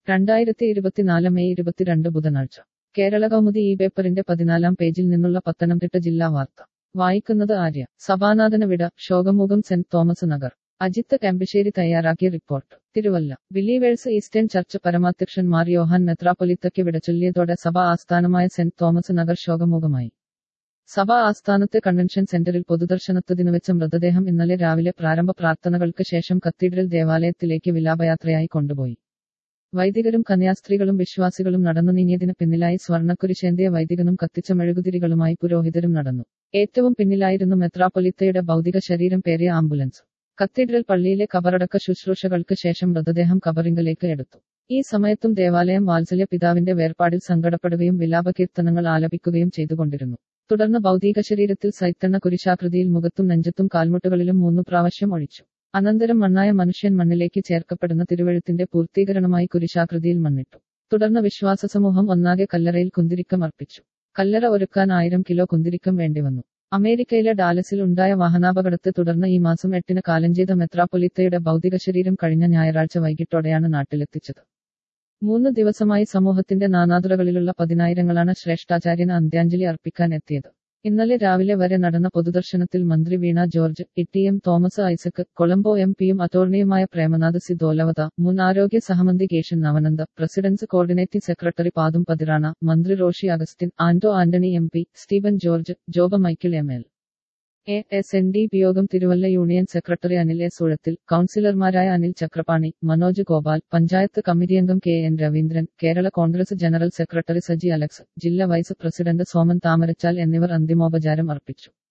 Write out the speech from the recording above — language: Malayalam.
രണ്ടായിരത്തി ഇരുപത്തിനാല് മെയ് ഇരുപത്തിരണ്ട് ബുധനാഴ്ച കേരള കൗമുദി ഈ പേപ്പറിന്റെ പതിനാലാം പേജിൽ നിന്നുള്ള പത്തനംതിട്ട ജില്ലാ വാർത്ത വായിക്കുന്നത് ആര്യ സഭാനാഥന വിട ശോകമുഖം സെന്റ് തോമസ് നഗർ അജിത്ത് കെമ്പശ്ശേരി തയ്യാറാക്കിയ report Thiruvalla Believers Eastern Church പരമാധ്യക്ഷൻ മാർ യോഹാൻ മെത്രാപ്പൊലിത്തയ്ക്ക് വിടചൊല്ലിയതോടെ സഭാ ആസ്ഥാനമായ സെന്റ് തോമസ് നഗർ ശോകമുഖമായി സഭാ ആസ്ഥാനത്തെ കൺവെൻഷൻ സെന്ററിൽ പൊതുദർശനത്തിന് വെച്ച മൃതദേഹം ഇന്നലെ രാവിലെ പ്രാരംഭ പ്രാർത്ഥനകൾക്ക് ശേഷം കത്തീഡ്രൽ ദേവാലയത്തിലേക്ക് വിലാപയാത്രയായി കൊണ്ടുപോയി വൈദികരും കന്യാസ്ത്രീകളും വിശ്വാസികളും നടന്നു നീങ്ങിയതിന് പിന്നിലായി സ്വർണ്ണക്കുരിശേന്തിയ വൈദികനും കത്തിച്ച മെഴുകുതിരികളുമായി പുരോഹിതരും നടന്നു ഏറ്റവും പിന്നിലായിരുന്നു മെത്രാപ്പൊലിത്തയുടെ ഭൗതിക ശരീരം പേറിയ ആംബുലൻസ് കത്തീഡ്രൽ പള്ളിയിലെ കബറടക്ക ശുശ്രൂഷകൾക്ക് ശേഷം മൃതദേഹം കബറിങ്കലേക്ക് എടുത്തു ഈ സമയത്തും ദേവാലയം വാത്സല്യ പിതാവിന്റെ വേർപാടിൽ സങ്കടപ്പെടുകയും വിലാപകീർത്തനങ്ങൾ ആലപിക്കുകയും ചെയ്തുകൊണ്ടിരുന്നു തുടർന്ന് ഭൗതിക ശരീരത്തിൽ സൈത്തണ്ണ കുരിശാകൃതിയിൽ മുഖത്തും നെഞ്ചത്തും കാൽമുട്ടുകളിലും മൂന്നു പ്രാവശ്യം ഒഴിച്ചു അനന്തരം മണ്ണായ മനുഷ്യൻ മണ്ണിലേക്ക് ചേർക്കപ്പെടുന്ന തിരുവഴുത്തിന്റെ പൂർത്തീകരണമായി കുരിശാകൃതിയിൽ മണ്ണിട്ടു തുടർന്ന് വിശ്വാസ സമൂഹം ഒന്നാകെ കല്ലറയിൽ കുന്തിരിക്കം അർപ്പിച്ചു കല്ലറ ഒരുക്കാൻ ആയിരം കിലോ കുന്തിരിക്കം വേണ്ടിവന്നു അമേരിക്കയിലെ ഡാലസിൽ ഉണ്ടായ വാഹനാപകടത്തെ തുടർന്ന് ഈ മാസം എട്ടിന് കാലം ചെയ്ത മെത്രാപ്പൊലിത്തയുടെ ഭൗതിക ശരീരം കഴിഞ്ഞ ഞായറാഴ്ച വൈകിട്ടോടെയാണ് നാട്ടിലെത്തിച്ചത് മൂന്ന് ദിവസമായി സമൂഹത്തിന്റെ നാനാതുറകളിലുള്ള പതിനായിരങ്ങളാണ് ശ്രേഷ്ഠാചാര്യന് അന്ത്യാഞ്ജലി അർപ്പിക്കാൻ എത്തിയത് ഇന്നലെ രാവിലെ വരെ നടന്ന പൊതുദർശനത്തിൽ മന്ത്രി Veena George E M Thomas Isaac Colombo M പിയും അറ്റോർണിയുമായ പ്രേമനാഥ് സി ദോലവത മുൻ ആരോഗ്യ സഹമന്ത്രി Keshan Navananda president's coordinating secretary Pathum Pathirana മന്ത്രി Roshy Augustine Anto Antony M P Steven George Job Michael M L A S N D P യോഗം Thiruvalla union secretary Anil S Uzhathil കൌൺസിലർമാരായ അനിൽ ചക്രപാണി മനോജ് ഗോപാൽ പഞ്ചായത്ത് കമ്മിറ്റി അംഗം K N Raveendran Kerala Congress general secretary Saji Alex ജില്ലാ വൈസ് പ്രസിഡന്റ് സോമൻ താമരച്ചാൽ എന്നിവർ അന്തിമോപചാരം അർപ്പിച്ചു